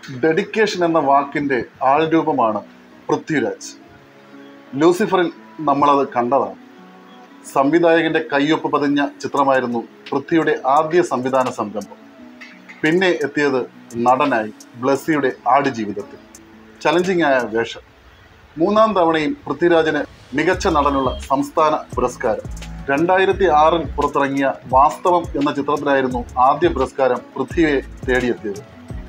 dedication എന്ന വാക്കിൻ്റെ ആൾരൂപമാണ് പൃഥ്വിരാജ് ലൂസിഫറിൽ നമ്മളത് കണ്ടതാണ് സംവിധായകന്റെ കയ്യൊപ്പ് പതിഞ്ഞ ചിത്രമായിരുന്നു പൃഥ്വിയുടെ ആദ്യ സംവിധാന സംരംഭം പിന്നെ എത്തിയത് നടനായി ബ്ലസ്സിയുടെ ആടുജീവിതത്തിൽ ചലഞ്ചിങ് ആയ വേഷം മൂന്നാം തവണയും പൃഥ്വിരാജിന് മികച്ച നടനുള്ള സംസ്ഥാന പുരസ്കാരം രണ്ടായിരത്തി ആറിൽ പുറത്തിറങ്ങിയ വാസ്തവം എന്ന ചിത്രത്തിലായിരുന്നു ആദ്യ പുരസ്കാരം പൃഥ്വിയെ തേടിയെത്തിയത്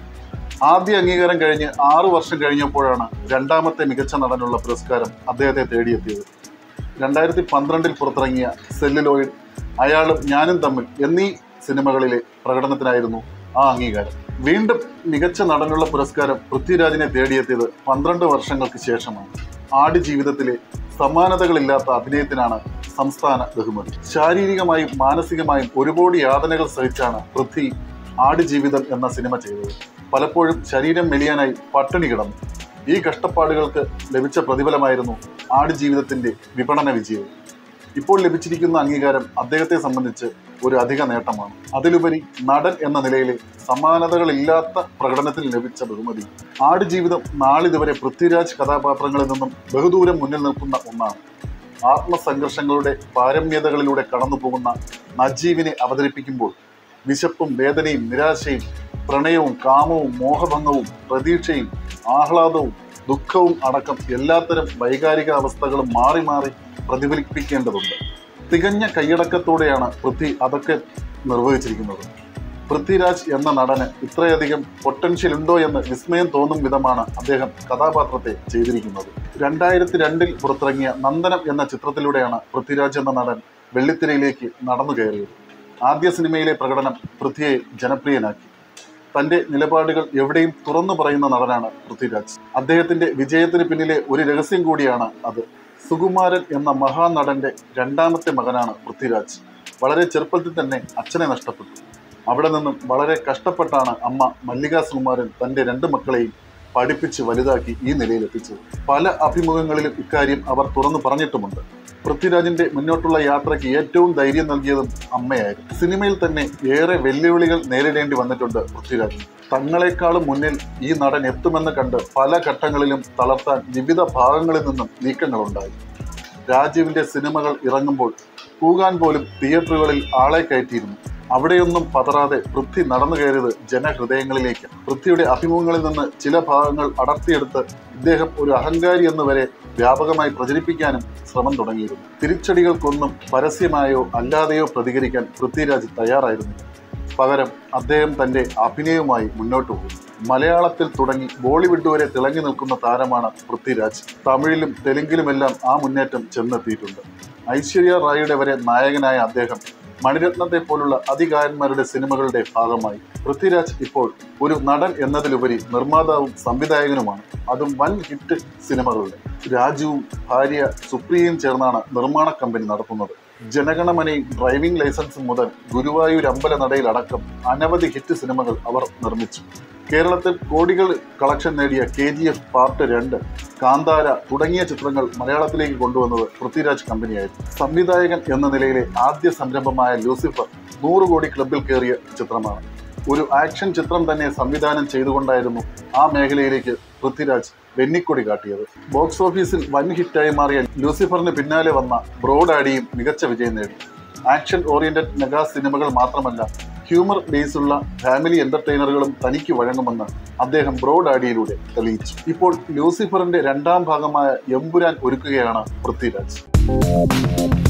ആദ്യ അംഗീകാരം കഴിഞ്ഞ് ആറു വർഷം കഴിഞ്ഞപ്പോഴാണ് രണ്ടാമത്തെ മികച്ച നടനുള്ള പുരസ്കാരം അദ്ദേഹത്തെ തേടിയെത്തിയത് രണ്ടായിരത്തി പന്ത്രണ്ടിൽ പുറത്തിറങ്ങിയ സെല്ലുലോയിഡ് അയാളും ഞാനും തമ്മിൽ എന്നീ സിനിമകളിലെ പ്രകടനത്തിനായിരുന്നു ആ അംഗീകാരം വീണ്ടും മികച്ച നടനുള്ള പുരസ്കാരം പൃഥ്വിരാജിനെ തേടിയെത്തിയത് പന്ത്രണ്ട് വർഷങ്ങൾക്ക് ശേഷമാണ് ആടുജീവിതത്തിലെ സമാനതകളില്ലാത്ത അഭിനയത്തിനാണ് സംസ്ഥാന ബഹുമതി ശാരീരികമായും മാനസികമായും ഒരുപാട് യാതനകൾ സഹിച്ചാണ് പൃഥ്വി ആടുജീവിതം എന്ന സിനിമ ചെയ്തത് പലപ്പോഴും ശരീരം മെലിയാനായി പട്ടിണി കിടന്നു ഈ കഷ്ടപ്പാടുകൾക്ക് ലഭിച്ച പ്രതിഫലമായിരുന്നു ആടുജീവിതത്തിന്റെ വിപണന വിജയവും ഇപ്പോൾ ലഭിച്ചിരിക്കുന്ന അംഗീകാരം അദ്ദേഹത്തെ സംബന്ധിച്ച് ഒരു അധിക നേട്ടമാണ് അതിലുപരി നടൻ എന്ന നിലയിലെ സമാനതകളില്ലാത്ത പ്രകടനത്തിൽ ലഭിച്ച ബഹുമതി ആടുജീവിതം നാളിതുവരെ പൃഥ്വിരാജ് കഥാപാത്രങ്ങളിൽ നിന്നും ബഹുദൂരം മുന്നിൽ നിൽക്കുന്ന ഒന്നാണ് ആത്മസംഘർഷങ്ങളുടെ പാരമ്യതകളിലൂടെ കടന്നു പോകുന്ന നജീവിനെ അവതരിപ്പിക്കുമ്പോൾ വിശപ്പും വേദനയും നിരാശയും പ്രണയവും കാമവും മോഹഭംഗവും പ്രതീക്ഷയും ആഹ്ലാദവും ദുഃഖവും അടക്കം എല്ലാത്തരം വൈകാരിക അവസ്ഥകളും മാറി മാറി പ്രതിഫലിപ്പിക്കേണ്ടതുണ്ട് തികഞ്ഞ കൈയടക്കത്തോടെയാണ് പൃഥ്വി അതൊക്കെ നിർവഹിച്ചിരിക്കുന്നത് പൃഥ്വിരാജ് എന്ന നടന് ഇത്രയധികം പൊട്ടൻഷ്യൽ ഉണ്ടോ എന്ന് വിസ്മയം തോന്നും വിധമാണ് അദ്ദേഹം കഥാപാത്രത്തെ ചെയ്തിരിക്കുന്നത് രണ്ടായിരത്തി രണ്ടിൽ പുറത്തിറങ്ങിയ നന്ദനം എന്ന ചിത്രത്തിലൂടെയാണ് പൃഥ്വിരാജ് എന്ന നടൻ വെള്ളിത്തിരയിലേക്ക് നടന്നു കയറിയത് ആദ്യ സിനിമയിലെ പ്രകടനം പൃഥ്വിയെ ജനപ്രിയനാക്കി തന്റെ നിലപാടുകൾ എവിടെയും തുറന്നു പറയുന്ന നടനാണ് പൃഥ്വിരാജ് അദ്ദേഹത്തിന്റെ വിജയത്തിന് പിന്നിലെ ഒരു രഹസ്യം കൂടിയാണ് അത് സുകുമാരൻ എന്ന മഹാനടന്റെ രണ്ടാമത്തെ മകനാണ് പൃഥ്വിരാജ് വളരെ ചെറുപ്പത്തിൽ തന്നെ അച്ഛനെ നഷ്ടപ്പെട്ടു അവിടെ നിന്നും വളരെ കഷ്ടപ്പെട്ടാണ് അമ്മ മല്ലിക സുകുമാരൻ തന്റെ രണ്ട് മക്കളെയും പഠിപ്പിച്ച് വലുതാക്കി ഈ നിലയിലെത്തിച്ചത് പല അഭിമുഖങ്ങളിലും ഇക്കാര്യം അവർ തുറന്നു പറഞ്ഞിട്ടുമുണ്ട് പൃഥ്വിരാജിന്റെ മുന്നോട്ടുള്ള യാത്രയ്ക്ക് ഏറ്റവും ധൈര്യം നൽകിയതും അമ്മയായിരുന്നു സിനിമയിൽ തന്നെ ഏറെ വെല്ലുവിളികൾ നേരിടേണ്ടി വന്നിട്ടുണ്ട് പൃഥ്വിരാജ് തങ്ങളെക്കാളും മുന്നിൽ ഈ നടൻ എത്തുമെന്ന് കണ്ട് പല ഘട്ടങ്ങളിലും തളർത്താൻ വിവിധ ഭാഗങ്ങളിൽ നിന്നും നീക്കങ്ങളുണ്ടായി രാജീവിന്റെ സിനിമകൾ ഇറങ്ങുമ്പോൾ കൂകാൻ പോലും തിയേറ്ററുകളിൽ ആളെ കയറ്റിയിരുന്നു അവിടെയൊന്നും പതറാതെ പൃഥ്വി നടന്നു കയറിയത് ജനഹൃദയങ്ങളിലേക്ക് പൃഥ്വിയുടെ അഭിമുഖങ്ങളിൽ നിന്ന് ചില ഭാഗങ്ങൾ അടർത്തിയെടുത്ത് ഇദ്ദേഹം ഒരു അഹങ്കാരി എന്ന് വരെ വ്യാപകമായി പ്രചരിപ്പിക്കാനും ശ്രമം തുടങ്ങിയിരുന്നു തിരിച്ചടികൾക്കൊന്നും പരസ്യമായോ അല്ലാതെയോ പ്രതികരിക്കാൻ പൃഥ്വിരാജ് തയ്യാറായിരുന്നില്ല പകരം അദ്ദേഹം തന്റെ അഭിനയവുമായി മുന്നോട്ട് പോകും മലയാളത്തിൽ തുടങ്ങി ബോളിവുഡ് വരെ തിളങ്ങി നിൽക്കുന്ന താരമാണ് പൃഥ്വിരാജ് തമിഴിലും തെലുങ്കിലുമെല്ലാം ആ മുന്നേറ്റം ചെന്നെത്തിയിട്ടുണ്ട് ഐശ്വര്യ റായിയുടെ വരെ നായകനായ അദ്ദേഹം മണിരത്നത്തെ പോലുള്ള അതികാരന്മാരുടെ സിനിമകളുടെ ഭാഗമായി പൃഥ്വിരാജ് ഇപ്പോൾ ഒരു നടൻ എന്നതിലുപരി നിർമ്മാതാവും സംവിധായകനുമാണ് അതും വൻ ഹിറ്റ് സിനിമകളുടെ രാജുവും ഭാര്യ സുപ്രിയയും ചേർന്നാണ് നിർമ്മാണ കമ്പനി നടത്തുന്നത് ജനഗണമനയും ഡ്രൈവിംഗ് ലൈസൻസും മുതൽ ഗുരുവായൂർ അമ്പല നടയിലടക്കം അനവധി ഹിറ്റ് സിനിമകൾ അവർ നിർമ്മിച്ചു കേരളത്തിൽ കോടികൾ കളക്ഷൻ നേടിയ കെ ജി എഫ് പാർട്ട് രണ്ട് കാന്താര തുടങ്ങിയ ചിത്രങ്ങൾ മലയാളത്തിലേക്ക് കൊണ്ടുവന്നത് പൃഥ്വിരാജ് കമ്പനിയായിരുന്നു സംവിധായകൻ എന്ന നിലയിലെ ആദ്യ സംരംഭമായ ലൂസിഫർ നൂറ് കോടി ക്ലബിൽ കയറിയ ചിത്രമാണ് ഒരു ആക്ഷൻ ചിത്രം തന്നെ സംവിധാനം ചെയ്തുകൊണ്ടായിരുന്നു ആ മേഖലയിലേക്ക് പൃഥ്വിരാജ് വെന്നിക്കൊടി കാട്ടിയത് ബോക്സ് ഓഫീസിൽ വൻ ഹിറ്റായി മാറിയ ലൂസിഫറിന് പിന്നാലെ വന്ന ബ്രോഡ് ആഡിയും മികച്ച വിജയം നേടി ആക്ഷൻ ഓറിയന്റഡ് മെഗാ സിനിമകൾ മാത്രമല്ല ഹ്യൂമർ ബേസുള്ള ഫാമിലി എന്റർടൈനറുകളും തനിക്ക് വഴങ്ങുമെന്ന് അദ്ദേഹം ബ്രോഡ് ആഡിയിലൂടെ തെളിയിച്ചു ഇപ്പോൾ ലൂസിഫറിന്റെ രണ്ടാം ഭാഗമായ എമ്പുരാൻ ഒരുക്കുകയാണ് പൃഥ്വിരാജ്